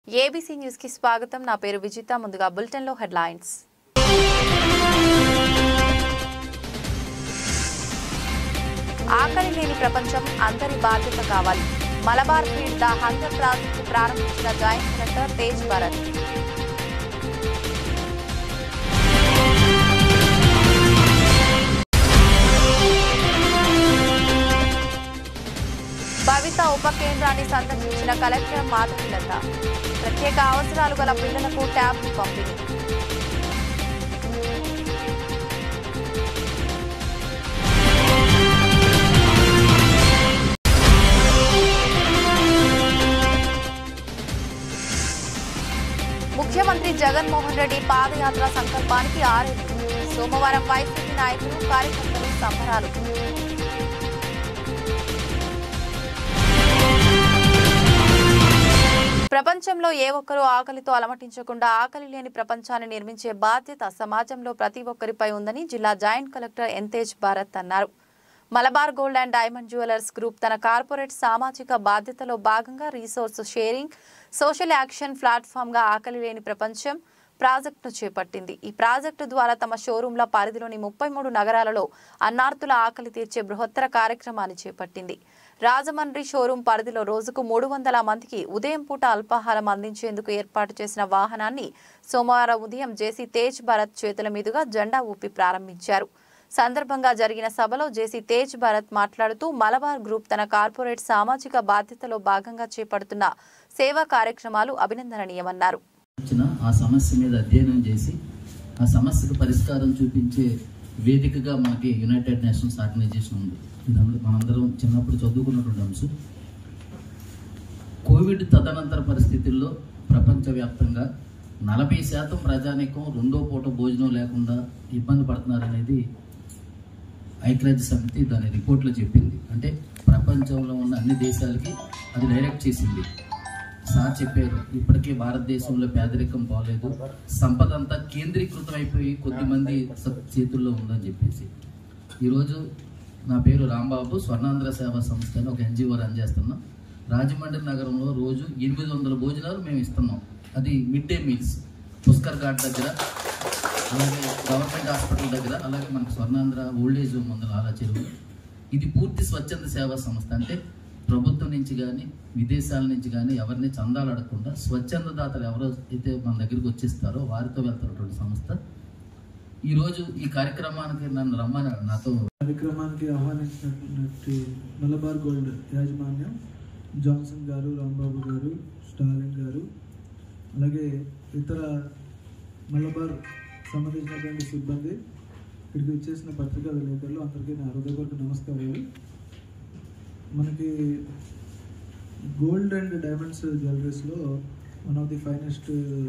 ABC news కి స్వాగతం నా పేరు విజిత ముందుగా బులెటిన్ లో హెడ్లైన్స్ ఆకలి లేని ప్రపంచం అందరి బాధ్యత కావాలి Malabar feed the hunger project ప్రారంభించిన జాయింట్ కలెక్టర్ తేజ్ భరత్ భవిత ఉప కేంద్రాన్ని సందర్శించిన కలెక్టర్ మాధవీలత ప్రత్యేక అవసరాలు గల పిల్లలకు ట్యాబ్లు పంపిణీ ముఖ్యమంత్రి జగన్మోహన్ రెడ్డి పాదయాత్ర సంకల్పానికి ఆరేళ్లు సోమవారం వైసీపీ నాయకులు కార్యకర్తలు సంబరాలు ప్రపంచంలో ఏ ఒక్కరూ ఆకలితో అలమటించకుండా ఆకలి లేని ప్రపంచాన్ని నిర్మించే బాధ్యత సమాజంలో ప్రతి ఒక్కరిపై ఉందని జిల్లా జాయింట్ కలెక్టర్ ఎంతేజ్ భారత్ అన్నారు Malabar gold and diamond jewellers group తన కార్పొరేట్ సామాజిక బాధ్యతలో భాగంగా resource sharing social action platform గా ఆకలి లేని ప్రపంచం ప్రాజెక్టును చేపట్టింది ఈ ప్రాజెక్టు ద్వారా తమ షోరూంల పరిధిలోని ముప్పై మూడు నగరాలలో అన్నార్తుల ఆకలి తీర్చే బృహత్తర కార్యక్రమాన్ని చేపట్టింది రాజమండ్రి షోరూం పరిధిలో రోజుకు మూడు వందల మందికి ఉదయం పూట అల్పాహారం అందించేందుకు ఏర్పాటు చేసిన వాహనాన్ని సోమవారం ఉదయం జేసీ తేజ్ భరత్ చేతుల మీదుగా జెండా ఊపి ప్రారంభించారు సందర్భంగా జరిగిన సభలో జేసీ తేజ్ భరత్ మాట్లాడుతూ మలబార్ గ్రూప్ తన కార్పొరేట్ సామాజిక బాధ్యతలో భాగంగా చేపడుతున్న సేవా కార్యక్రమాలు అభినందనీయమన్నారు వచ్చిన ఆ సమస్య మీద అధ్యయనం చేసి ఆ సమస్యకు పరిష్కారం చూపించే వేదికగా మనకి యునైటెడ్ నేషన్స్ ఆర్గనైజేషన్ ఉంది ఇదంతా మనందరం చిన్నప్పుడు చదువుకున్నటువంటి అంశం కోవిడ్ తదనంతర పరిస్థితుల్లో ప్రపంచవ్యాప్తంగా నలభై శాతం ప్రజానీకం రెండో పూట భోజనం లేకుండా ఇబ్బంది పడుతున్నారనేది ఐక్యరాజ్య సమితి దాని రిపోర్ట్లో చెప్పింది అంటే ప్రపంచంలో ఉన్న అన్ని దేశాలకి అది డైరెక్ట్ చేసింది సార్ చెప్పారు ఇప్పటికే భారతదేశంలో పేదరికం పోలేదు సంపద అంతా కేంద్రీకృతం అయిపోయి కొద్ది మంది స- చేతుల్లో ఉందని చెప్పేసి ఈరోజు నా పేరు రాంబాబు స్వర్ణాంధ్ర సేవా సంస్థ అని ఒక ఎన్జిఓ రన్ చేస్తున్నాం రాజమండ్రి నగరంలో రోజు ఎనిమిది వందల భోజనాలు మేము ఇస్తున్నాం అది mid day meals Pushkar ghat దగ్గర అలాగే గవర్నమెంట్ హాస్పిటల్ దగ్గర అలాగే మనకు స్వర్ణాంధ్ర ఓల్డ్ ఏజ్ హోమ్ ఉంది అలా చెరువు ఇది పూర్తి స్వచ్ఛంద సేవా సంస్థ అంటే ప్రభుత్వం నుంచి కానీ విదేశాల నుంచి కానీ ఎవరిని చందాలు అడగకుండా స్వచ్ఛంద దాతలు ఎవరో అయితే మన దగ్గరికి వచ్చేస్తారో వారితో వెళ్తున్నటువంటి సంస్థ ఈరోజు ఈ కార్యక్రమానికి నన్ను రమ్మని నాతో కార్యక్రమానికి ఆహ్వానించినటువంటి మలబార్ గోల్డ్ యాజమాన్యం జాన్సన్ గారు రాంబాబు గారు స్టాలిన్ గారు అలాగే ఇతర మలబార్ సంబంధించినటువంటి సిబ్బంది ఇక్కడికి వచ్చేసిన పత్రికా విలేకరులు అందరికీ నా హృదయపూర్వక నమస్కారాలు మనకి గోల్డ్ అండ్ డైమండ్స్ జ్యువెలరీస్లో one of the finest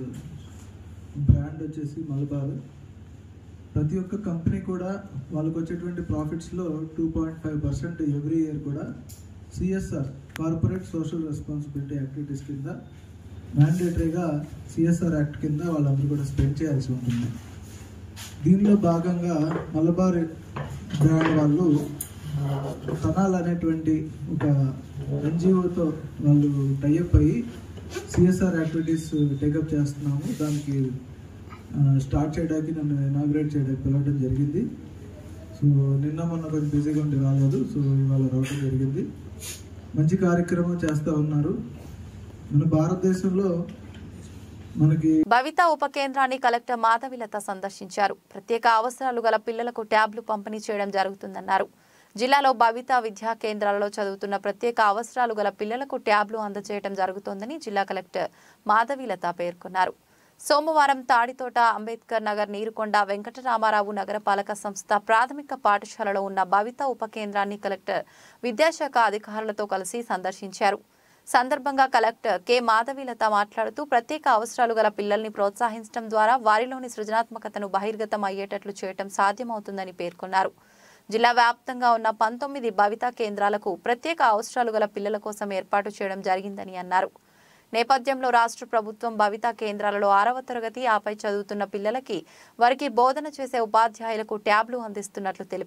brand వచ్చేసి మలబార్ ప్రతి ఒక్క కంపెనీ కూడా వాళ్ళకి వచ్చేటువంటి ప్రాఫిట్స్లో two point five percent every year కూడా CSR corporate social responsibility activities కింద మ్యాండేటరీగా సిఎస్ఆర్ యాక్ట్ కింద వాళ్ళందరూ కూడా స్పెండ్ చేయాల్సి ఉంటుంది దీనిలో భాగంగా మలబార్ బ్రాండ్ వాళ్ళు తనాల్ అనేటువంటి ఒక ఎన్జిఓతో వాళ్ళు టైఅప్ అయ్యి సిఎస్ఆర్ యాక్టివిటీస్ టేకప్ చేస్తున్నాము దానికి ఆ, స్టార్ట్ చేయడానికి నన్ను ఇనాగ్రేట్ చేయడానికి పిలవడం జరిగింది సో నిన్న మొన్న కొంచెం బిజీగా ఉండి రాలేదు సో ఇవాళ రావడం జరిగింది మంచి కార్యక్రమం చేస్తూ ఉన్నారు మన భారతదేశంలో మనకి భవిత ఉప కేంద్రాన్ని కలెక్టర్ మాధవిలత సందర్శించారు ప్రత్యేక అవసరాలు గల పిల్లలకు ట్యాబ్లు పంపిణీ చేయడం జరుగుతుందన్నారు జిల్లాలో భవిత విద్యా కేంద్రాలలో చదువుతున్న ప్రత్యేక అవసరాలు గల పిల్లలకు ట్యాబ్లు అందజేయడం జరుగుతోందని జిల్లా కలెక్టర్ మాధవిలత పేర్కొన్నారు సోమవారం తాడితోట అంబేద్కర్ నగర్ నీరుకొండ వెంకటరామారావు నగరపాలక సంస్థ ప్రాథమిక పాఠశాలలో ఉన్న భవిత ఉప కేంద్రాన్ని కలెక్టర్ విద్యాశాఖ అధికారులతో కలిసి సందర్శించారు సందర్భంగా కలెక్టర్ కె మాధవీలత మాట్లాడుతూ ప్రత్యేక అవసరాలు గల పిల్లల్ని ప్రోత్సహించడం ద్వారా వారిలోని సృజనాత్మకతను బహిర్గతం అయ్యేటట్లు చేయటం సాధ్యమవుతుందని పేర్కొన్నారు జిల్లా వ్యాప్తంగా ఉన్న పంతొమ్మిది భవితా కేంద్రాలకు ప్రత్యేక అవసరాలు గల పిల్లల కోసం ఏర్పాటు చేయడం జరిగిందని అన్నారు నేపథ్యంలో రాష్ట్ర ప్రభుత్వం భవితా కేంద్రాలలో ఆరవ తరగతి ఆపై చదువుతున్న పిల్లలకి వారికి బోధన చేసే ఉపాధ్యాయులకు ట్యాబ్లు అందిస్తున్నట్లు తెలిపారు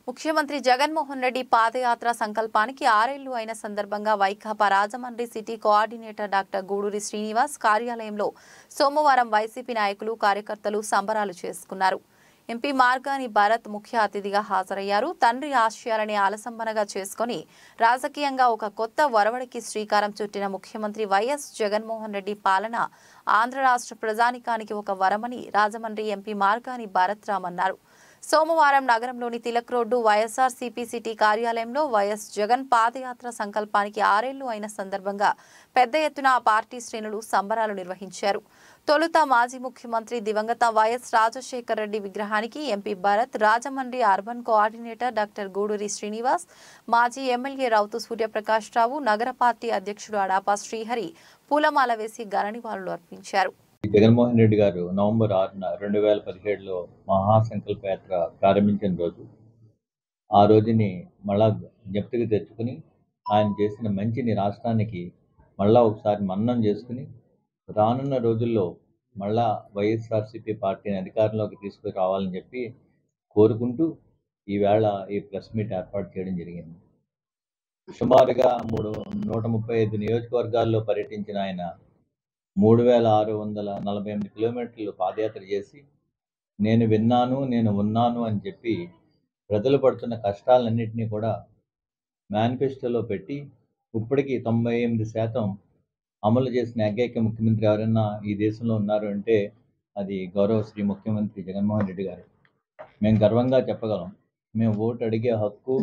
ముఖ్యమంత్రి జగన్మోహన్ రెడ్డి పాదయాత్ర సంకల్పానికి ఆరేళ్లు అయిన సందర్భంగా Vaikapa Rajahmundry city coordinator doctor Guduri Srinivas కార్యాలయంలో సోమవారం వైసీపీ నాయకులు కార్యకర్తలు సంబరాలు చేసుకున్నారు ఎంపీ మార్గాని భరత్ ముఖ్య అతిథిగా హాజరయ్యారు తండ్రి ఆశయాలని ఆలసంబనగా చేసుకుని రాజకీయంగా ఒక కొత్త వరవడికి శ్రీకారం చుట్టిన ముఖ్యమంత్రి వైఎస్ జగన్మోహన్ రెడ్డి పాలన ఆంధ్ర రాష్ట్ర ప్రజానికానికి ఒక వరమని రాజమండ్రి ఎంపీ మార్గాని భరత్ రామ్ అన్నారు సోమవారం నగరంలోని తిలక్ రోడ్డు వైఎస్ఆర్ సిపి సిటీ కార్యాలయంలో వైఎస్ జగన్ పాదయాత్ర సంకల్పానికి ఆరేళ్లు అయిన సందర్భంగా పెద్ద ఎత్తున ఆ పార్టీ శ్రేణులు సంబరాలు నిర్వహించారు తొలుత మాజీ ముఖ్యమంత్రి దివంగత వైఎస్ రాజశేఖర రెడ్డి విగ్రహానికి MP Bharat Rajahmundry urban coordinator doctor Guduri Srinivas మాజీ ఎమ్మెల్యే రౌతు సూర్యప్రకాష్ రావు నగర పార్టీ అధ్యక్షుడు అడాపా శ్రీహరి పూలమాల వేసి ఘన నివాళులు అర్పించారు జగన్మోహన్ రెడ్డి గారు నవంబర్ ఆరున రెండు వేల పదిహేడులో మహాసంకల్ప యాత్ర ప్రారంభించిన రోజు ఆ రోజుని మళ్ళా జ్ఞప్తికి తెచ్చుకుని ఆయన చేసిన మంచిని రాష్ట్రానికి మళ్ళా ఒకసారి మన్నం చేసుకుని రానున్న రోజుల్లో మళ్ళా వైఎస్ఆర్సీపీ పార్టీని అధికారంలోకి తీసుకుని రావాలని చెప్పి కోరుకుంటూ ఈవేళ ఈ ప్రెస్ మీట్ ఏర్పాటు చేయడం జరిగింది సుమారుగా మూడు నూట ముప్పై ఐదు నియోజకవర్గాల్లో పర్యటించిన ఆయన మూడు వేల ఆరు వందల నలభై ఎనిమిది కిలోమీటర్లు పాదయాత్ర చేసి నేను విన్నాను నేను ఉన్నాను అని చెప్పి ప్రజలు పడుతున్న కష్టాలన్నింటినీ కూడా మేనిఫెస్టోలో పెట్టి ఇప్పటికీ తొంభై ఎనిమిది శాతం అమలు చేసిన ఏకైక ముఖ్యమంత్రి ఎవరైనా ఈ దేశంలో ఉన్నారు అంటే అది గౌరవ శ్రీ ముఖ్యమంత్రి జగన్మోహన్ రెడ్డి గారు మేము గర్వంగా చెప్పగలం మేము ఓటు అడిగే హక్కు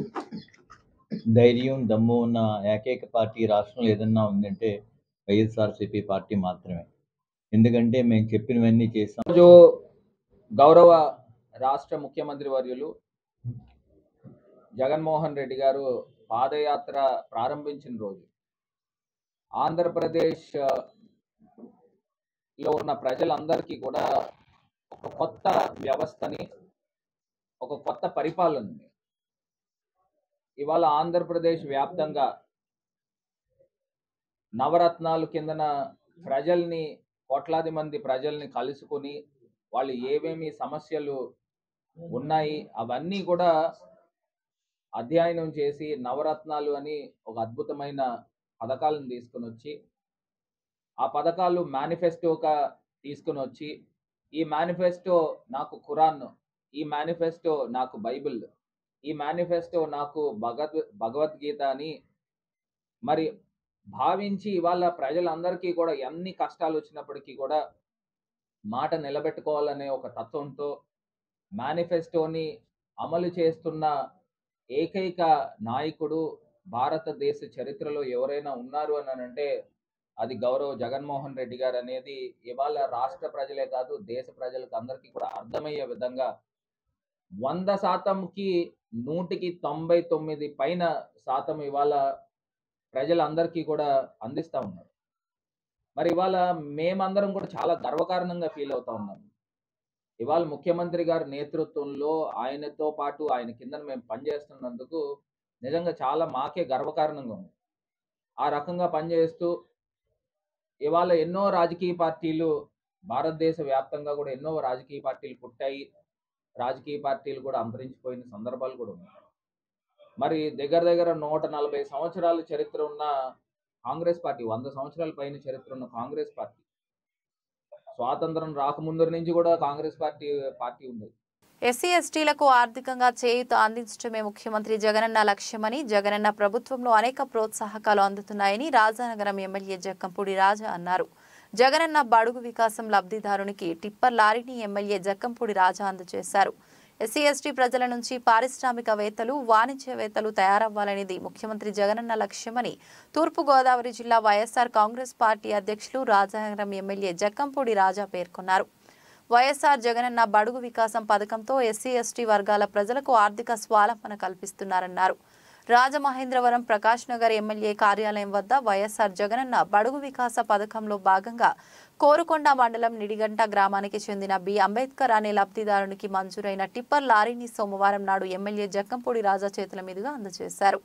ధైర్యం దమ్ము ఉన్న ఏకైక పార్టీ రాష్ట్రంలో ఏదన్నా ఉందంటే వైఎస్ఆర్సీపీ పార్టీ మాత్రమే ఎందుకంటే మేము చెప్పినవన్నీ చేస్తాం రోజు గౌరవ రాష్ట్ర ముఖ్యమంత్రి వర్యులు జగన్మోహన్ రెడ్డి గారు పాదయాత్ర ప్రారంభించిన రోజు ఆంధ్రప్రదేశ్ ఆ, లో ఉన్న ప్రజలందరికీ కూడా ఒక కొత్త వ్యవస్థని ఒక కొత్త పరిపాలనని ఇవాళ ఆంధ్రప్రదేశ్ వ్యాప్తంగా నవరత్నాలు కిందన ప్రజల్ని కోట్లాది మంది ప్రజల్ని కలుసుకొని వాళ్ళు ఏమేమి సమస్యలు ఉన్నాయి అవన్నీ కూడా అధ్యయనం చేసి నవరత్నాలు అని ఒక అద్భుతమైన పథకాలను తీసుకుని వచ్చి ఆ పథకాలు మేనిఫెస్టోగా తీసుకుని వచ్చి ఈ మేనిఫెస్టో నాకు ఖురాన్ ఈ మేనిఫెస్టో నాకు బైబిల్ ఈ మేనిఫెస్టో నాకు భగవద్ భగవద్గీత అని మరి భావించి ఇవాళ ప్రజలందరికీ కూడా ఎన్ని కష్టాలు వచ్చినప్పటికీ కూడా మాట నిలబెట్టుకోవాలనే ఒక తత్వంతో మేనిఫెస్టోని అమలు చేస్తున్న ఏకైక నాయకుడు భారతదేశ చరిత్రలో ఎవరైనా ఉన్నారు అని అంటే అది గౌరవ్ జగన్మోహన్ రెడ్డి గారు అనేది ఇవాళ రాష్ట్ర ప్రజలే కాదు దేశ ప్రజలకు అందరికీ కూడా అర్థమయ్యే విధంగా వంద శాతంకి నూటికి తొంభై తొమ్మిది పైన శాతం ఇవాళ ప్రజలందరికీ కూడా అందిస్తా ఉన్నారు మరి ఇవాళ మేమందరం కూడా చాలా గర్వకారణంగా ఫీల్ అవుతా ఉన్నాం ఇవాళ ముఖ్యమంత్రి గారి నేతృత్వంలో ఆయనతో పాటు ఆయన కింద మేము పనిచేస్తున్నందుకు నిజంగా చాలా మాకే గర్వకారణంగా ఉంది ఆ రకంగా పనిచేస్తూ ఇవాళ ఎన్నో రాజకీయ పార్టీలు భారతదేశ వ్యాప్తంగా కూడా ఎన్నో రాజకీయ పార్టీలు పుట్టాయి రాజకీయ పార్టీలు కూడా అంతరించిపోయిన సందర్భాలు కూడా ఉన్నాయి మరి దగ్గర దగ్గర నూట నలభై సంవత్సరాల చరిత్ర ఉన్న కాంగ్రెస్ పార్టీ వంద సంవత్సరాల పైన చరిత్ర ఉన్న కాంగ్రెస్ పార్టీ స్వాతంత్రం రాకముందర నుంచి కూడా కాంగ్రెస్ పార్టీ పార్టీ ఉండేది ఎస్సీ ఎస్టీలకు ఆర్థికంగా చేయూత అందించడమే ముఖ్యమంత్రి జగనన్న లక్ష్యమని జగనన్న ప్రభుత్వంలో అనేక ప్రోత్సాహకాలు అందుతున్నాయని రాజానగరం ఎమ్మెల్యే జక్కంపూడి రాజా అన్నారు జగనన్న బడుగు వికాసం లబ్ధిదారునికి టిప్పర్ లారీని ఎమ్మెల్యే జక్కంపూడి రాజా అందజేశారు ఎస్సీ ఎస్టీ ప్రజల నుంచి పారిశ్రామికవేత్తలు వాణిజ్యవేత్తలు తయారవ్వాలనేది ముఖ్యమంత్రి జగనన్న లక్ష్యమని తూర్పుగోదావరి జిల్లా వైఎస్ఆర్ కాంగ్రెస్ పార్టీ అధ్యక్షులు రాజానగరం ఎమ్మెల్యే జక్కంపూడి రాజా పేర్కొన్నారు వైఎస్ఆర్ జగనన్న బడుగు వికాసం పథకంతో ఎస్సీ ఎస్టీ వర్గాల ప్రజలకు ఆర్థిక స్వాలంబన కల్పిస్తున్నారన్నారు రాజమహేంద్రవరం ప్రకాష్ నగర్ ఎమ్మెల్యే కార్యాలయం వద్ద వైఎస్ఆర్ జగనన్న బడుగు వికాస పథకంలో భాగంగా కోరుకొండ మండలం నిడిగంట గ్రామానికి చెందిన బి అంబేద్కర్ అనే లబ్ధిదారునికి మంజూరైన టిప్పర్ లారీని సోమవారం నాడు ఎమ్మెల్యే జక్కంపూడి రాజా చేతుల మీదుగా అందజేశారు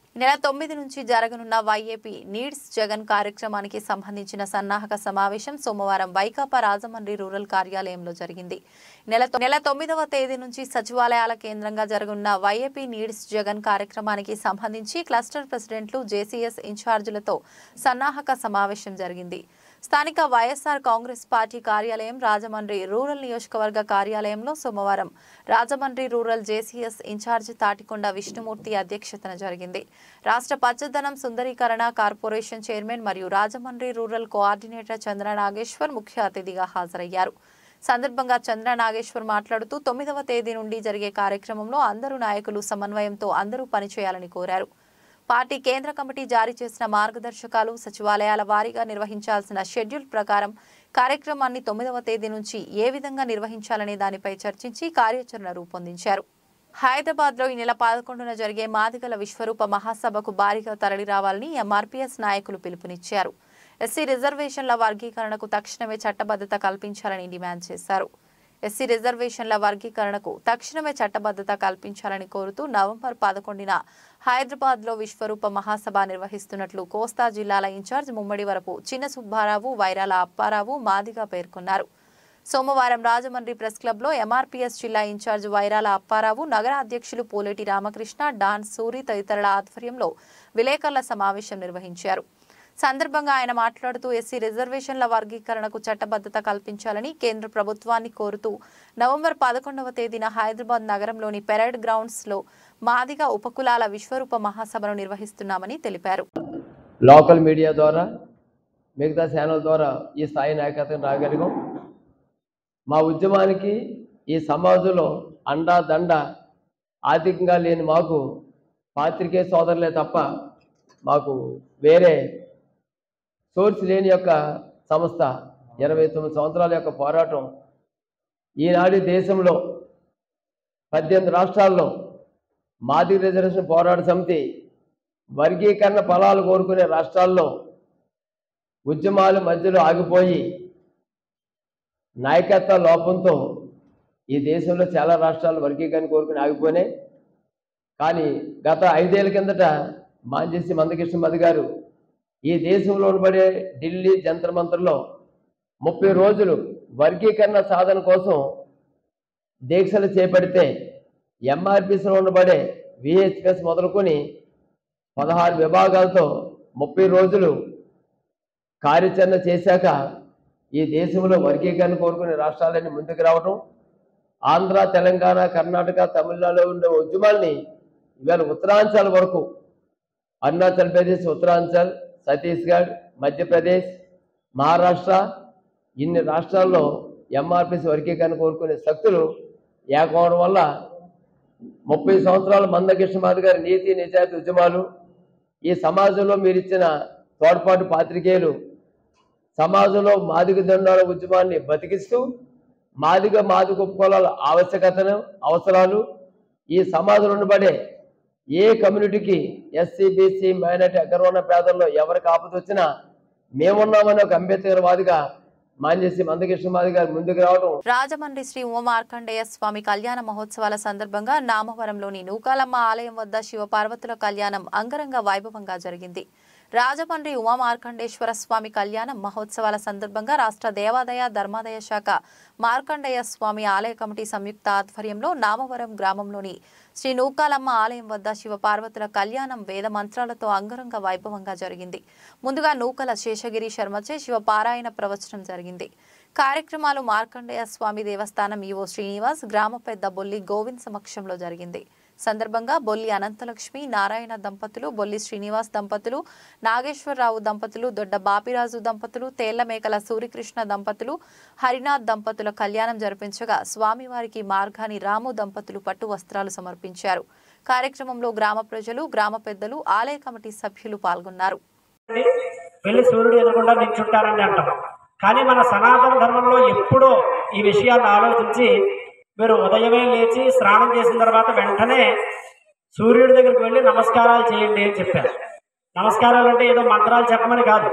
ఈ నెల తొమ్మిది నుంచి జరగనున్న వైఏపీ నీడ్స్ జగన్ కార్యక్రమానికి సంబంధించిన సన్నాహక సమావేశం సోమవారం వైకాపా రాజమండ్రి రూరల్ కార్యాలయంలో జరిగింది నెల నెల తొమ్మిదవ తేదీ నుంచి సచివాలయాల కేంద్రంగా జరగనున్న వైఏపీ నీడ్స్ జగన్ కార్యక్రమానికి సంబంధించి క్లస్టర్ ప్రెసిడెంట్లు జేసీఎస్ ఇన్ఛార్జీలతో సన్నాహక సమావేశం జరిగింది స్థానిక వైఎస్ఆర్ కాంగ్రెస్ పార్టీ కార్యాలయం రాజమండ్రి రూరల్ నియోజకవర్గ కార్యాలయంలో సోమవారం Rajahmundry rural JCS incharge Tatikonda Vishnumurthy అధ్యక్షతన జరిగింది రాష్ట్ర పచ్చదనం సుందరీకరణ కార్పొరేషన్ చైర్మన్ మరియు రాజమండ్రి రూరల్ కోఆర్డినేటర్ చంద్ర నాగేశ్వర్ ముఖ్య అతిథిగా హాజరయ్యారు సందర్భంగా చంద్ర నాగేశ్వర్ మాట్లాడుతూ తొమ్మిదవ తేదీ నుండి జరిగే కార్యక్రమంలో అందరూ నాయకులు సమన్వయంతో అందరూ పనిచేయాలని కోరారు పార్టీ కేంద్ర కమిటీ జారీ చేసిన మార్గదర్శకాలు సచివాలయాల వారీగా నిర్వహించాల్సిన షెడ్యూల్ ప్రకారం కార్యక్రమాన్ని తొమ్మిదవ తేదీ నుంచి ఏ విధంగా నిర్వహించాలనే దానిపై చర్చించి కార్యాచరణ రూపొందించారు హైదరాబాద్ లో ఈ నెల పదకొండున జరిగే మాదిగల విశ్వరూప మహాసభకు భారీగా తరలిరావాలని ఎంఆర్పీఎస్ నాయకులు పిలుపునిచ్చారు ఎస్సీ రిజర్వేషన్ల వర్గీకరణకు తక్షణమే చట్టబద్ధత కల్పించాలని డిమాండ్ చేశారు ఎస్సీ రిజర్వేషన్ల వర్గీకరణకు తక్షణమే చట్టబద్ధత కల్పించాలని కోరుతూ నవంబర్ పదకొండున హైదరాబాద్ లో విశ్వరూప మహాసభ నిర్వహిస్తున్నట్లు కోస్తా జిల్లాల ఇన్ఛార్జ్ ముమ్మడి వరపు చిన్న సుబ్బారావు వైరాల అప్పారావు మాదిగా పేర్కొన్నారు సోమవారం రాజమండ్రి ప్రెస్ క్లబ్ లో ఎంఆర్పీఎస్ జిల్లా ఇన్ఛార్జ్ వైరాల అప్పారావు నగర అధ్యక్షులు పోలేటి రామకృష్ణ డాన్ సూరి తదితరుల ఆధ్వర్యంలో విలేకరుల సమావేశం నిర్వహించారు సందర్భంగా ఆయన మాట్లాడుతూ ఎస్సీ రిజర్వేషన్ల వర్గీకరణకు చట్టబద్ధత కల్పించాలని కేంద్ర ప్రభుత్వాన్ని కోరుతూ నవంబర్ పదకొండవ తేదీన హైదరాబాద్ నగరంలోని పెరేడ్ గ్రౌండ్స్ లో మాదిగా ఉపకులాల విశ్వరూప మహాసభను నిర్వహిస్తున్నామని తెలిపారు లోకల్ మీడియా ద్వారా మిగతా ఛానల్ ద్వారా ఈ స్థాయి నాయకత్వం రాగలిగాం మా ఉద్యమానికి ఈ సమాజంలో అండా దండ ఆర్థికంగా లేని మాకు పాత్రికే సోదరులే తప్ప మాకు వేరే సోర్స్ లేని యొక్క సంస్థ ఇరవై తొమ్మిది సంవత్సరాల యొక్క పోరాటం ఈనాడు దేశంలో పద్దెనిమిది రాష్ట్రాల్లో మాది రిజర్వేషన్ పోరాట సమితి వర్గీకరణ ఫలాలు కోరుకునే రాష్ట్రాల్లో ఉద్యమాలు మధ్యలో ఆగిపోయి నాయకత్వ లోపంతో ఈ దేశంలో చాలా రాష్ట్రాలు వర్గీకరణ కోరుకుని ఆగిపోయినాయి కానీ గత ఐదేళ్ల కిందట మాంజేసి మందకృష్ణ మధు గారు ఈ దేశంలో ఉండబడే ఢిల్లీ జంతర్ మంతర్లో ముప్పై రోజులు వర్గీకరణ సాధన కోసం దీక్షలు చేపడితే ఎంఆర్పిసిలో ఉండబడే విహెచ్పిఎస్ మొదలుకొని పదహారు విభాగాలతో ముప్పై రోజులు కార్యాచరణ చేశాక ఈ దేశంలో వర్గీకరణ కోరుకునే రాష్ట్రాలన్నీ ముందుకు రావటం ఆంధ్ర తెలంగాణ కర్ణాటక తమిళనాడులో ఉండే ఉద్యమాల్ని ఇవాళ ఉత్తరాంచల్ వరకు అరుణాచల్ ప్రదేశ్ ఉత్తరాంచల్ ఛత్తీస్గఢ్ మధ్యప్రదేశ్ మహారాష్ట్ర ఇన్ని రాష్ట్రాల్లో ఎంఆర్పిసి వర్గీకరణ కోరుకునే శక్తులు ఏకవడం వల్ల ముప్పై సంవత్సరాల మందకృష్ణమాధి గారి నీతి నిజాయితీ ఉద్యమాలు ఈ సమాజంలో మీరు ఇచ్చిన తోడ్పాటు పాత్రికేయులు సమాజంలో మాదిగ దండాల ఉద్యమాన్ని బతికిస్తూ మాదిగ మాదిగ ఉపకులాల ఆవశ్యకతను అవసరాలు ఈ సమాజంలో ఉండబడే ఏ కమ్యూనిటీకి ఎస్సీ బీసీ మైనార్టీ అగ్రవర్ణ పేదల్లో ఎవరికి ఆపద వచ్చినా మేమున్నామని ఒక అంబేద్కర్ వాదిగా మాంజేసి మందకృష్ణమాది గారు ముందుకు రావడం రాజమండ్రి శ్రీ ఉమార్కండేయ స్వామి కళ్యాణ మహోత్సవాల సందర్భంగా నామవరంలోని నూకాలమ్మ ఆలయం వద్ద శివ పార్వతుల కళ్యాణం అంగరంగ వైభవంగా జరిగింది రాజమండ్రి ఉమామార్కండేశ్వర స్వామి కళ్యాణం మహోత్సవాల సందర్భంగా రాష్ట్ర దేవాదాయ ధర్మాదాయ శాఖ మార్కండేయ స్వామి ఆలయ కమిటీ సంయుక్త ఆధ్వర్యంలో నామవరం గ్రామంలోని శ్రీ నూకాలమ్మ ఆలయం వద్ద శివ పార్వతుల కళ్యాణం వేద మంత్రాలతో అంగరంగ వైభవంగా జరిగింది ముందుగా నూకల శేషగిరి శర్మచే శివ పారాయణ ప్రవచనం జరిగింది కార్యక్రమాలు మార్కండేయ స్వామి దేవస్థానం ఈవో శ్రీనివాస్ గ్రామ పెద్ద బొల్లి గోవింద్ సమక్షంలో జరిగింది సందర్భంగా బొల్లి అనంతలక్ష్మి నారాయణ దంపతులు బొల్లి శ్రీనివాస్ దంపతులు నాగేశ్వరరావు దంపతులు దొడ్డ బాపిరాజు దంపతులు తేళ్లమేకల సూర్యకృష్ణ దంపతులు హరినాథ్ దంపతుల కళ్యాణం జరిపించగా స్వామివారికి మార్గాని రాము దంపతులు పట్టు వస్త్రాలు సమర్పించారు కార్యక్రమంలో గ్రామ ప్రజలు గ్రామ పెద్దలు ఆలయ కమిటీ సభ్యులు పాల్గొన్నారు వెళ్ళి సూర్యుడు ఎదురుకుండా నిల్చుంటారని అంటాం కానీ మన సనాతన ధర్మంలో ఎప్పుడో ఈ విషయాన్ని ఆలోచించి మీరు ఉదయమే లేచి స్నానం చేసిన తర్వాత వెంటనే సూర్యుడి దగ్గరికి వెళ్ళి నమస్కారాలు చేయండి అని చెప్పారు నమస్కారాలు అంటే ఏదో మంత్రాలు చెప్పమని కాదు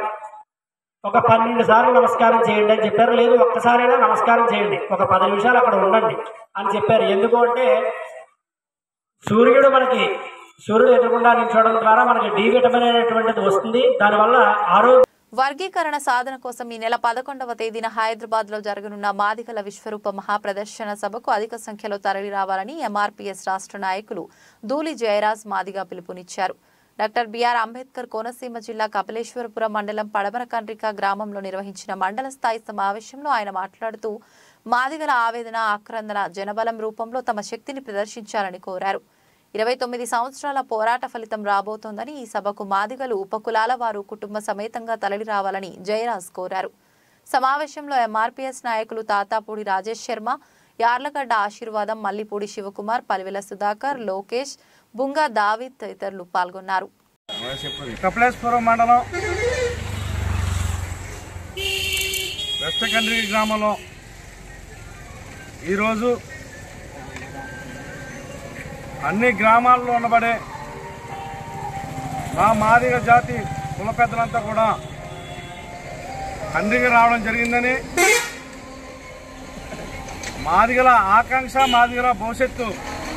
ఒక పన్నెండు సార్లు నమస్కారం చేయండి అని చెప్పారు లేదు ఒక్కసారైనా నమస్కారం చేయండి ఒక పది నిమిషాలు అక్కడ ఉండండి అని చెప్పారు ఎందుకు అంటే సూర్యుడు మనకి సూర్యుడు ఎదురుగుండా నిల్చోవడం ద్వారా మనకి డి విటమిన్ అనేటువంటిది వస్తుంది దానివల్ల ఆరోగ్య వర్గీకరణ సాధన కోసం ఈ నెల పదకొండవ తేదీన హైదరాబాద్ లో జరగనున్న మాదిగల విశ్వరూప మహాప్రదర్శన సభకు అధిక సంఖ్యలో తరలి రావాలని ఎంఆర్పీఎస్ రాష్ట్ర నాయకులు ధూళి జయరాజ్ మాదిగా పిలుపునిచ్చారు డాక్టర్ బిఆర్ అంబేద్కర్ కోనసీమ జిల్లా కపిలేశ్వరపురం మండలం పడమర కండ్రిక గ్రామంలో నిర్వహించిన మండల స్థాయి సమావేశంలో ఆయన మాట్లాడుతూ మాదిగల ఆవేదన ఆక్రందన జనబలం రూపంలో తమ శక్తిని ప్రదర్శించాలని కోరారు ఇరవై తొమ్మిది సంవత్సరాల పోరాట ఫలితం రాబోతోందని ఈ సభకు మాదిగలు ఉపకులాల వారు కుటుంబ సమేతంగా తరలి రావాలని జయరాజ్ కోరారు సమావేశంలో ఎంఆర్పీఎస్ నాయకులు తాతాపూడి రాజేష్ శర్మ యార్లగడ్డ ఆశీర్వాదం మల్లిపూడి శివకుమార్ పలివెల సుధాకర్ లోకేష్ బుంగా దావిద్ తదితరులు పాల్గొన్నారు కపిలేశ్వరం మండలం వెస్ట్ కండ్రి గ్రామంలో ఈరోజు అన్ని గ్రామాల్లో ఉండబడే మా మాదిగ జాతి కుల పెద్దలంతా కూడా కండ్రికి రావడం జరిగిందని మాదిగల ఆకాంక్ష మాదిగల భవిష్యత్తు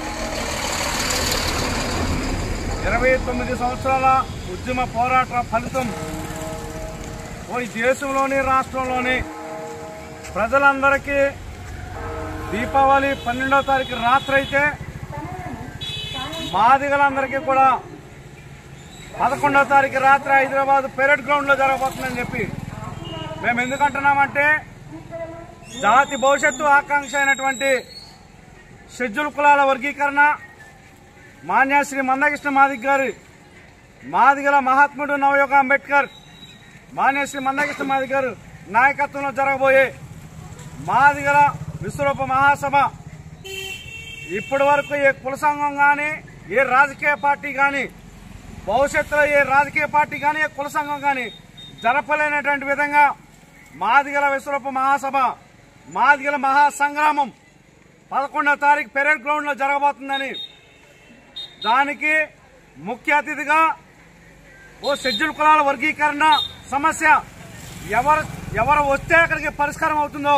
ఇరవై తొమ్మిది సంవత్సరాల ఉద్యమ పోరాట ఫలితం ఓ ఈ దేశంలోని రాష్ట్రంలోని ప్రజలందరికీ దీపావళి పన్నెండవ తారీఖు రాత్రి అయితే మాదిగలందరికీ కూడా పదకొండవ తారీఖు రాత్రి హైదరాబాద్ పెరేడ్ గ్రౌండ్లో జరగబోతుందని చెప్పి మేము ఎందుకంటున్నామంటే జాతి భవిష్యత్తు ఆకాంక్ష అయినటువంటి షెడ్యూల్ కులాల వర్గీకరణ మాన్యాశ్రీ మందకృష్ణ మాదిగ్ గారి మాదిగల మహాత్ముడు నవయోగ అంబేద్కర్ మాన్యశ్రీ మందకృష్ణ మాదిగ్ గారు నాయకత్వంలో జరగబోయే మాదిగల విశ్వరూప మహాసభ ఇప్పటి వరకు ఏ కుల సంఘం కానీ ఏ రాజకీయ పార్టీ కానీ భవిష్యత్తులో ఏ రాజకీయ పార్టీ కానీ ఏ కుల సంఘం కానీ జరపలేనటువంటి విధంగా మాదిగల విశ్వరూప మహాసభ మాదిగల మహాసంగ్రామం పదకొండవ తారీఖు పెరేడ్ గ్రౌండ్లో జరగబోతుందని దానికి ముఖ్య అతిథిగా ఓ షెడ్యూల్ కులాల వర్గీకరణ సమస్య ఎవరు ఎవరు వస్తే అక్కడికి పరిష్కారం అవుతుందో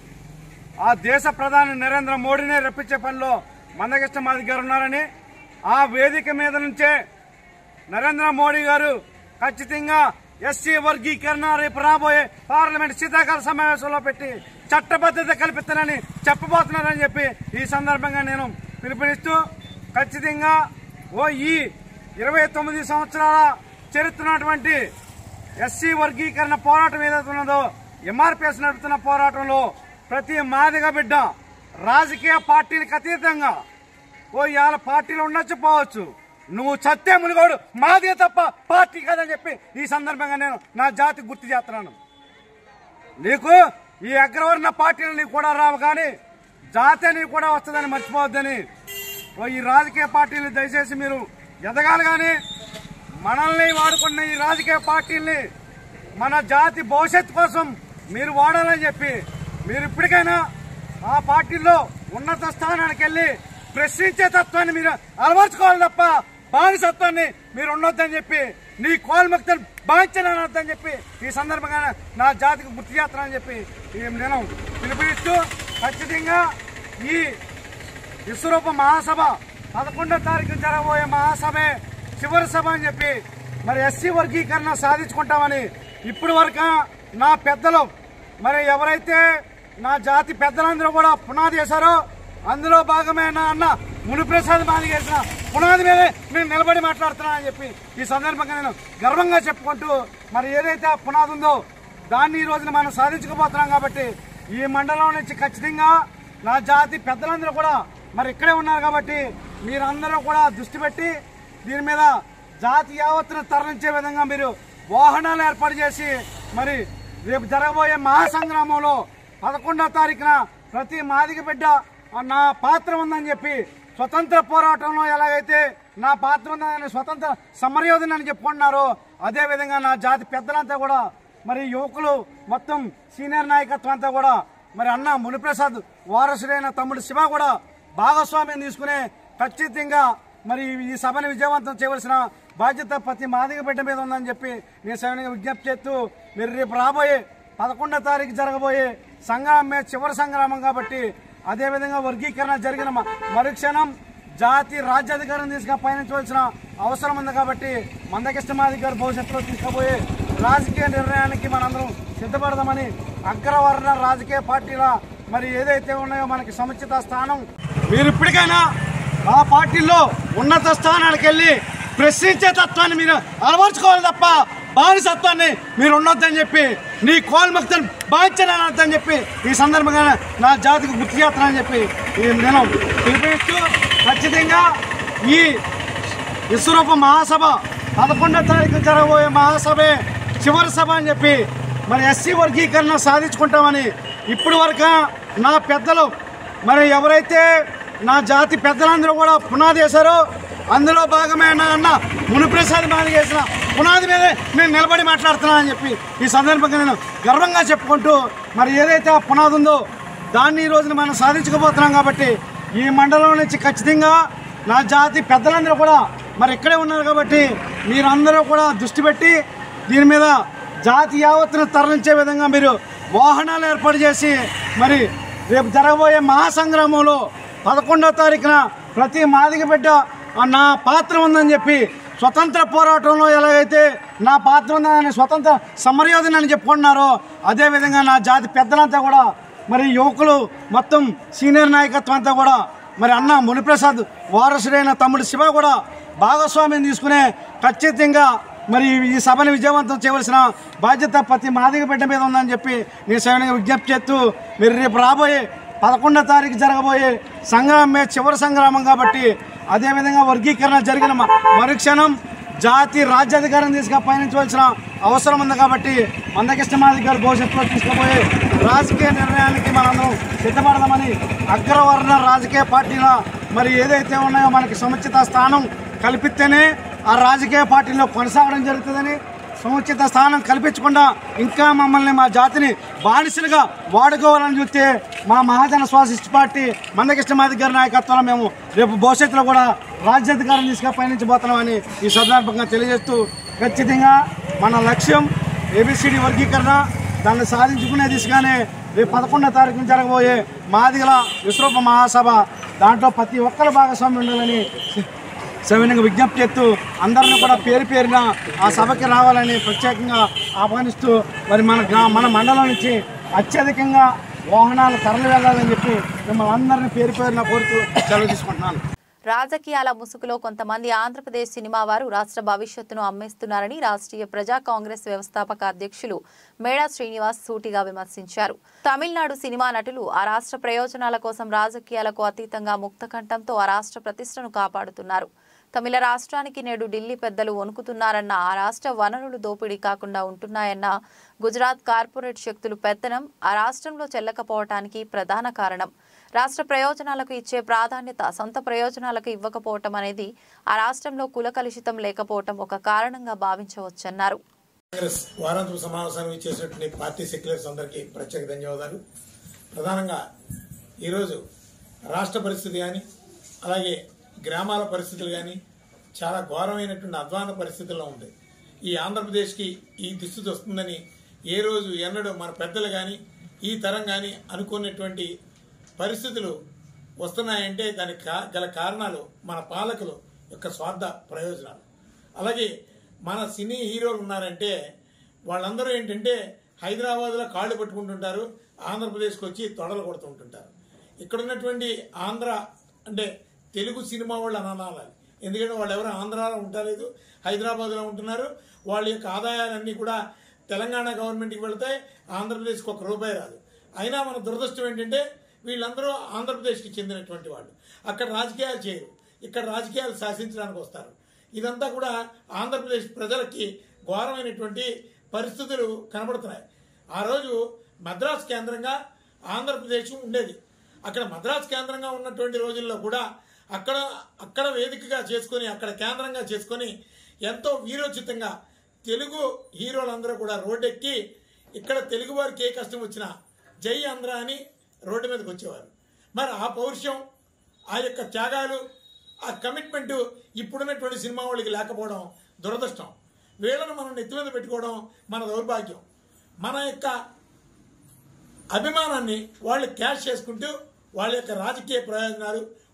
ఆ దేశ ప్రధాని నరేంద్ర మోడీనే రప్పించే పనిలో మందకృష్ణ మాది గారు ఉన్నారని ఆ వేదిక మీద నుంచే నరేంద్ర మోడీ గారు ఖచ్చితంగా ఎస్సీ వర్గీకరణ రేపు రాబోయే పార్లమెంట్ శీతాకాల సమావేశంలో పెట్టి చట్టబద్ధత కల్పిస్తానని చెప్పబోతున్నారని చెప్పి ఈ సందర్భంగా నేను పిలుపునిస్తూ ఖచ్చితంగా ఓ ఈ ఇరవై తొమ్మిది సంవత్సరాల చరిత్ర ఉన్నటువంటి ఎస్సీ వర్గీకరణ పోరాటం ఏదైతే ఉన్నదో ఎంఆర్పిఎస్ నడుపుతున్న పోరాటంలో ప్రతి మాదిగ బిడ్డ రాజకీయ పార్టీలకు అతీతంగా ఓ ఇవాళ పార్టీలు ఉండొచ్చు పోవచ్చు నువ్వు చత్తే మునిగోడు మాదే తప్ప పార్టీ కాదని చెప్పి ఈ సందర్భంగా నేను నా జాతి గుర్తు చేస్తున్నాను నీకు ఈ అగ్రవర్ణ పార్టీలు నీకు కూడా రావు కానీ జాతే నీకు కూడా వస్తుందని మర్చిపోవద్దని ఓ ఈ రాజకీయ పార్టీలు దయచేసి మీరు ఎదగాలి కానీ మనల్ని వాడుకున్న ఈ రాజకీయ పార్టీల్ని మన జాతి భవిష్యత్తు కోసం మీరు వాడాలని చెప్పి మీరు ఇప్పటికైనా ఆ పార్టీల్లో ఉన్నత స్థానానికి వెళ్ళి ప్రశ్నించే తత్వాన్ని మీరు అలవర్చుకోవాలి తప్ప బానిసత్వాన్ని మీరు ఉండొద్దని చెప్పి నీ కోల్ముక్తను బాధించనొద్దని చెప్పి ఈ సందర్భంగా నా జాతికి గుర్తు చేస్తానని చెప్పి ఈ నేను పిలుపునిస్తూ ఖచ్చితంగా ఈ విశ్వరూప మహాసభ పదకొండో తారీఖు జరగబోయే మహాసభే చివరి సభ అని చెప్పి మరి ఎస్సీ వర్గీకరణ సాధించుకుంటామని ఇప్పటి వరకు నా పెద్దలు మరి ఎవరైతే నా జాతి పెద్దలందరూ కూడా పునాది వేశారో అందులో భాగమే నా అన్న మునిప్రసాద్ మాది చేసిన పునాది మీదే నేను నిలబడి మాట్లాడుతున్నానని చెప్పి ఈ సందర్భంగా నేను గర్వంగా చెప్పుకుంటూ మరి ఏదైతే ఆ పునాది ఉందో దాన్ని ఈ రోజున మనం సాధించుకుపోతున్నాం కాబట్టి ఈ మండలం నుంచి ఖచ్చితంగా నా జాతి పెద్దలందరూ కూడా మరి ఇక్కడే ఉన్నారు కాబట్టి మీరందరూ కూడా దృష్టి పెట్టి దీని మీద జాతి యావత్తును తరలించే విధంగా మీరు వాహనాలు ఏర్పాటు చేసి మరి రేపు జరగబోయే మహాసంగ్రామంలో పదకొండో తారీఖున ప్రతి మాదిగ బిడ్డ ఆ, నా పాత్ర ఉందని చెప్పి స్వతంత్ర పోరాటంలో ఎలాగైతే నా పాత్ర ఉందని స్వతంత్ర సమరయోధన అని చెప్పుకుంటున్నారో అదే విధంగా నా జాతి పెద్దలంతా కూడా మరి యువకులు మొత్తం సీనియర్ నాయకత్వం అంతా కూడా మరి అన్న మునిప్రసాద్ వారసుడైన తమ్ముడు శివ కూడా భాగస్వామ్యం తీసుకునే ఖచ్చితంగా మరి ఈ సభను విజయవంతం చేయవలసిన బాధ్యత ప్రతి మాదిగ బిడ్డ మీద ఉందని చెప్పి నేను సవినీయంగా విజ్ఞప్తి చేస్తూ మీరు రేపు రాబోయే పదకొండో తారీఖు జరగబోయే సంగ్రామమే చివరి సంగ్రామం కాబట్టి అదేవిధంగా వర్గీకరణ జరిగిన మ- మరుక్షణం జాతి రాజ్యాధికారం తీసుకుని పయనించవలసిన అవసరం ఉంది కాబట్టి మందకృష్ణమాది గారు భవిష్యత్తులో తీసుకుపోయే రాజకీయ నిర్ణయానికి మనందరం సిద్ధపడదామని అగ్రవర్ణ రాజకీయ పార్టీల మరి ఏదైతే ఉన్నాయో మనకి సముచిత స్థానం మీరు ఇప్పటికైనా ఆ పార్టీల్లో ఉన్నత స్థానానికి వెళ్ళి ప్రశ్నించే తత్వాన్ని మీరు అలవర్చుకోవాలి తప్ప బానిసత్వాన్ని మీరు ఉండొద్దని చెప్పి నీ కోల్ముక్తని బాధ్యతని చెప్పి ఈ సందర్భంగా నా జాతికి గుర్తు చేస్తానని చెప్పి ఈ నేను పిలిపిస్తూ ఖచ్చితంగా ఈ విశ్వరూప మహాసభ పదకొండో తారీఖు జరగబోయే మహాసభే చివరి సభ అని చెప్పి మరి ఎస్సీ వర్గీకరణ సాధించుకుంటామని ఇప్పుడు వరకు నా పెద్దలు మరి ఎవరైతే నా జాతి పెద్దలందరూ కూడా పునాది వేశారో అందులో భాగమే నా అన్న మునిప్రసాద్ మాది చేసిన పునాది మీదే నేను నిలబడి మాట్లాడుతున్నాను అని చెప్పి ఈ సందర్భంగా నేను గర్వంగా చెప్పుకుంటూ మరి ఏదైతే ఆ పునాది ఉందో దాన్ని ఈ రోజున మనం సాధించకపోతున్నాం కాబట్టి ఈ మండలం నుంచి ఖచ్చితంగా నా జాతి పెద్దలందరూ కూడా మరి ఇక్కడే ఉన్నారు కాబట్టి మీరందరూ కూడా దృష్టి పెట్టి దీని మీద జాతి యావత్తును తరలించే విధంగా మీరు వాహనాలు ఏర్పాటు చేసి మరి రేపు జరగబోయే మహాసంగ్రామంలో పదకొండో తారీఖున ప్రతి మాదిగ బిడ్డ "ఆ, నా పాత్ర ఉందని చెప్పి స్వతంత్ర పోరాటంలో ఎలాగైతే నా పాత్ర ఉందని స్వతంత్ర సమరయోధన అని చెప్పుకుంటున్నారో అదేవిధంగా నా జాతి పెద్దలంతా కూడా మరి యువకులు మొత్తం సీనియర్ నాయకత్వం అంతా కూడా మరి అన్న మునిప్రసాద్ వారసుడైన తమ్ముడు శివ కూడా భాగస్వామ్యం తీసుకునే ఖచ్చితంగా మరి ఈ సభను విజయవంతం చేయవలసిన బాధ్యత ప్రతి మాదిగ బిడ్డ మీద ఉందని చెప్పి నేను సవినంగా విజ్ఞప్తి చేస్తూ మీరు రేపు రాబోయే పదకొండో తారీఖు జరగబోయే సంగ్రామమే చివరి సంగ్రామం కాబట్టి అదేవిధంగా వర్గీకరణ జరిగిన మ- మరుక్షణం జాతి రాజ్యాధికారం తీసుకుని పయనించవలసిన అవసరం ఉంది కాబట్టి మందకృష్ణమాది గారు భవిష్యత్తులో తీసుకుపోయే రాజకీయ నిర్ణయానికి మనందరం సిద్ధపడదామని అగ్రవర్ణ రాజకీయ పార్టీల మరి ఏదైతే ఉన్నాయో మనకి సముచిత స్థానం కల్పిస్తేనే ఆ రాజకీయ పార్టీలో కొనసాగడం జరుగుతుందని సముచిత స్థానం కల్పించకుండా ఇంకా మమ్మల్ని మా జాతిని బానిసలుగా వాడుకోవాలని చూస్తే మా మహాజన స్వాసిస్ట్ పార్టీ మందకృష్ణమాది గారి నాయకత్వంలో మేము రేపు భవిష్యత్తులో కూడా రాజ్యాధికారం తీసుకుని పయనించబోతున్నామని ఈ సందర్భంగా తెలియజేస్తూ ఖచ్చితంగా మన లక్ష్యం ఏబిసిడి వర్గీకరణ దాన్ని సాధించుకునే దిశగానే రేపు పదకొండో తారీఖున జరగబోయే మాదిగల విశ్వరూప మహాసభ దాంట్లో ప్రతి ఒక్కరు భాగస్వామ్యం ఉండాలని సవినంగా విజ్ఞప్తి చేస్తూ అందరిని కూడా పేరు పేరున ఆ సభకి రావాలని ప్రత్యేకంగా ఆహ్వానిస్తూ మరి మన గ్రా మన మండలం నుంచి అత్యధికంగా వాహనాలు తరలి వెళ్ళాలని చెప్పి మిమ్మల్ని అందరినీ పేరు పేరున కోరుతూ సెలవు తీసుకుంటున్నాను రాజకీయాల ముసుగులో కొంతమంది ఆంధ్రప్రదేశ్ సినిమా వారు రాష్ట్ర భవిష్యత్తును అమ్మేస్తున్నారని రాష్ట్రీయ ప్రజా కాంగ్రెస్ వ్యవస్థాపక అధ్యక్షులు మేడా శ్రీనివాస్ సూటిగా విమర్శించారు తమిళనాడు సినిమా నటులు ఆ రాష్ట్ర ప్రయోజనాల కోసం రాజకీయాలకు అతీతంగా ముక్తకంఠంతో ఆ రాష్ట్ర ప్రతిష్టను కాపాడుతున్నారు తమిళ రాష్ట్రానికి నేడు ఢిల్లీ పెద్దలు వణుకుతున్నారన్న ఆ రాష్ట్ర వనరులు దోపిడీ కాకుండా ఉంటున్నాయన్న గుజరాత్ కార్పొరేట్ శక్తులు పెత్తనం ఆ రాష్ట్రంలో చెల్లకపోవటానికి ప్రధాన కారణం రాష్ట్ర ప్రయోజనాలకు ఇచ్చే ప్రాధాన్యత సొంత ప్రయోజనాలకు ఇవ్వకపోవటం అనేది ఆ రాష్ట్రంలో కుల కలుషితం లేకపోవటం ఒక కారణంగా భావించవచ్చన్నారు కాంగ్రెస్ వారాంతపు సమావేశానికి చేసినటువంటి పార్టీ సెక్యులర్స్ అందరికీ ప్రత్యేక ధన్యవాదాలు ప్రధానంగా ఈరోజు రాష్ట్ర పరిస్థితి కానీ అలాగే గ్రామాల పరిస్థితులు కానీ చాలా ఘోరమైనటువంటి అధ్వాన పరిస్థితుల్లో ఉంది ఈ ఆంధ్రప్రదేశ్కి ఈ దుస్థితి వస్తుందని ఏ రోజు ఎన్నడూ మన పెద్దలు కానీ ఈ తరం కానీ అనుకున్నటువంటి పరిస్థితులు వస్తున్నాయంటే దానికి కా- గల కారణాలు మన పాలకులు యొక్క స్వార్థ ప్రయోజనాలు అలాగే మన సినీ హీరోలు ఉన్నారంటే వాళ్ళందరూ ఏంటంటే హైదరాబాద్లో కాళ్ళు పట్టుకుంటుంటారు ఆంధ్రప్రదేశ్కి వచ్చి తొడలు కొడుతుంటుంటారు ఇక్కడ ఉన్నటువంటి ఆంధ్ర అంటే తెలుగు సినిమా వాళ్ళు అని అనాలి ఎందుకంటే వాళ్ళు ఎవరు ఆంధ్రాలో ఉండలేదు హైదరాబాద్లో ఉంటున్నారు వాళ్ళ యొక్క ఆదాయాలన్నీ కూడా తెలంగాణ గవర్నమెంట్కి వెళతాయి ఆంధ్రప్రదేశ్కి ఒక రూపాయి రాదు అయినా మన దురదృష్టం ఏంటంటే వీళ్ళందరూ ఆంధ్రప్రదేశ్కి చెందినటువంటి వాళ్ళు అక్కడ రాజకీయాలు చేయరు ఇక్కడ రాజకీయాలు శాసించడానికి వస్తారు ఇదంతా కూడా ఆంధ్రప్రదేశ్ ప్రజలకి ఘోరమైనటువంటి పరిస్థితులు కనబడుతున్నాయి ఆ రోజు మద్రాస్ కేంద్రంగా ఆంధ్రప్రదేశ్ ఉండేది అక్కడ మద్రాస్ కేంద్రంగా ఉన్నటువంటి రోజుల్లో కూడా అక్కడ అక్కడ వేదికగా చేసుకొని అక్కడ కేంద్రంగా చేసుకొని ఎంతో వీరోచితంగా తెలుగు హీరోలందరూ కూడా రోడ్డెక్కి ఇక్కడ తెలుగు వారికి ఏ కష్టం వచ్చినా జై ఆంధ్ర అని రోడ్డు మీదకి వచ్చేవారు మరి ఆ పౌరుషం ఆ యొక్క త్యాగాలు ఆ కమిట్మెంట్ ఇప్పుడున్నటువంటి సినిమా వాళ్ళకి లేకపోవడం దురదృష్టం వీళ్ళను మనం నెత్తి మీద పెట్టుకోవడం మన దౌర్భాగ్యం మన యొక్క అభిమానాన్ని వాళ్ళు క్యాష్ చేసుకుంటూ వాళ్ళ యొక్క రాజకీయ ప్రయోజనాలు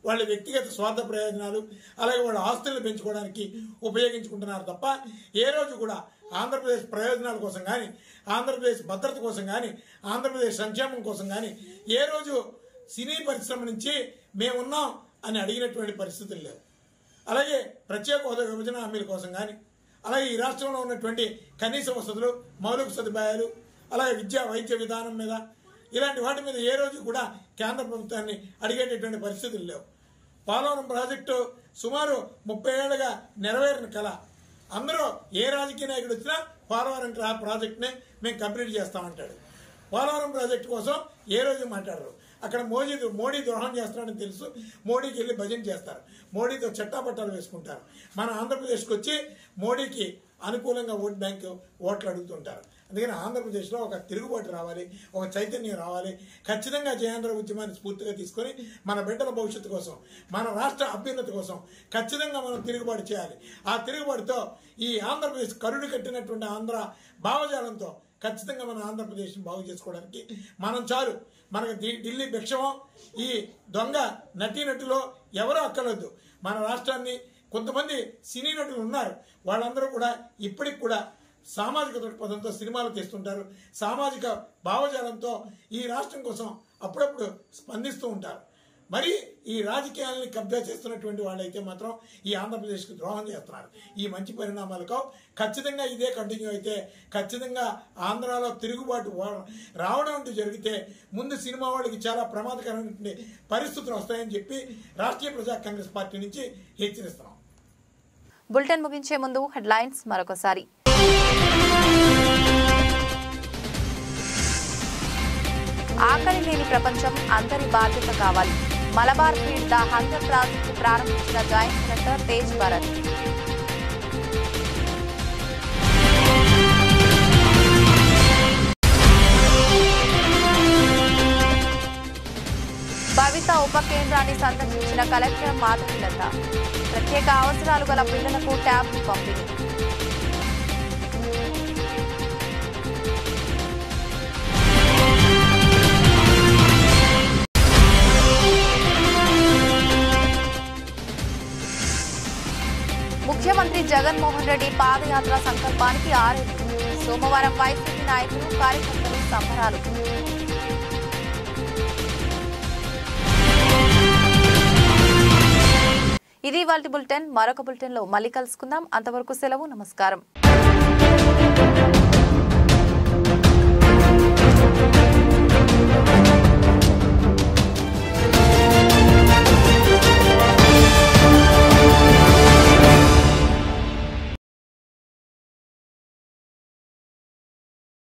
వాళ్ళ వ్యక్తిగత స్వార్థ ప్రయోజనాలు అలాగే వాళ్ళ ఆస్తులను పెంచుకోవడానికి ఉపయోగించుకుంటున్నారు తప్ప ఏ రోజు కూడా ఆంధ్రప్రదేశ్ ప్రయోజనాల కోసం కానీ ఆంధ్రప్రదేశ్ భద్రత కోసం కానీ ఆంధ్రప్రదేశ్ సంక్షేమం కోసం కానీ ఏ రోజు సినీ పరిశ్రమ నుంచి మేమున్నాం అని అడిగినటువంటి పరిస్థితులు లేవు అలాగే ప్రత్యేక హోదా విభజన హామీల కోసం కానీ అలాగే ఈ రాష్ట్రంలో ఉన్నటువంటి కనీస వసతులు మౌలిక సదుపాయాలు అలాగే విద్యా వైద్య విధానం మీద ఇలాంటి వాటి మీద ఏ రోజు కూడా కేంద్ర ప్రభుత్వాన్ని అడిగేటటువంటి పరిస్థితులు లేవు పోలవరం ప్రాజెక్టు సుమారు ముప్పై ఏళ్ళుగా నెరవేరిన కళ అందరూ ఏ రాజకీయ నాయకుడు వచ్చినా పోలవరం క్రా- ప్రాజెక్టునే మేము కంప్లీట్ చేస్తామంటాడు పోలవరం ప్రాజెక్టు కోసం ఏ రోజు మాట్లాడరు అక్కడ మోదీ మోడీ ద్రోహం చేస్తున్నాడని తెలుసు మోడీకి వెళ్ళి భజన చేస్తారు మోడీతో చట్టాపట్టాలు వేసుకుంటారు మన ఆంధ్రప్రదేశ్కి వచ్చి మోడీకి అనుకూలంగా ఓట్ బ్యాంక్ ఓట్లు అడుగుతుంటారు అందుకని ఆంధ్రప్రదేశ్లో ఒక తిరుగుబాటు రావాలి ఒక చైతన్యం రావాలి ఖచ్చితంగా జయాంధ్ర ఉద్యమాన్ని స్ఫూర్తిగా తీసుకొని మన బిడ్డల భవిష్యత్తు కోసం మన రాష్ట్ర అభ్యున్నతి కోసం ఖచ్చితంగా మనం తిరుగుబాటు చేయాలి ఆ తిరుగుబాటుతో ఈ ఆంధ్రప్రదేశ్ కరుడు కట్టినటువంటి ఆంధ్ర భావజాలంతో ఖచ్చితంగా మన ఆంధ్రప్రదేశ్ని బాగు చేసుకోవడానికి మనం చాలు మనకు ఢి- ఢిల్లీ భిక్షమో ఈ దొంగ నటీనటులో ఎవరో అక్కర్లేదు మన రాష్ట్రాన్ని కొంతమంది సినీ నటులు ఉన్నారు వాళ్ళందరూ కూడా ఇప్పటికి కూడా సామాజిక దృక్పథంతో సినిమాలు తీస్తుంటారు సామాజిక భావజాలంతో ఈ రాష్ట్రం కోసం అప్పుడప్పుడు స్పందిస్తూ ఉంటారు మరి ఈ రాజకీయాలని కబ్జా చేస్తున్నటువంటి వాళ్ళైతే మాత్రం ఈ ఆంధ్రప్రదేశ్కి ద్రోహం చేస్తున్నారు ఈ మంచి పరిణామాలకు ఖచ్చితంగా ఇదే కంటిన్యూ అయితే ఖచ్చితంగా ఆంధ్రాలో తిరుగుబాటు వా- రావడం అంటూ జరిగితే ముందు సినిమా వాళ్ళకి చాలా ప్రమాదకరమైనటువంటి పరిస్థితులు వస్తాయని చెప్పి రాష్ట్రీయ ప్రజా కాంగ్రెస్ పార్టీ నుంచి హెచ్చరిస్తున్నాం బులెటిన్ ముగించే ముందు హెడ్లైన్స్ మరొకసారి ఆకలి లేని ప్రపంచం అందరి బాధ్యత కావాలి Malabar feed the hunger project ప్రారంభించిన జాయింట్ కలెక్టర్ తేజ్ భరత్ భవిత ఉప కేంద్రాన్ని సందర్శించిన కలెక్టర్ మాధవీలత ప్రత్యేక అవసరాలు గల పిల్లలకు ట్యాబ్లు పంపిణీ ముఖ్యమంత్రి జగన్మోహన్ రెడ్డి పాదయాత్ర సంకల్పానికి ఆరేళ్లు సోమవారం వైసీపీ నాయకులు కార్యకర్తలు సంబరాలు ఇది వాళ్ళ బులెటిన్ మరొక బులెటిన్లో మళ్ళీ కలుసుకుందాం అంతవరకు సెలవు నమస్కారం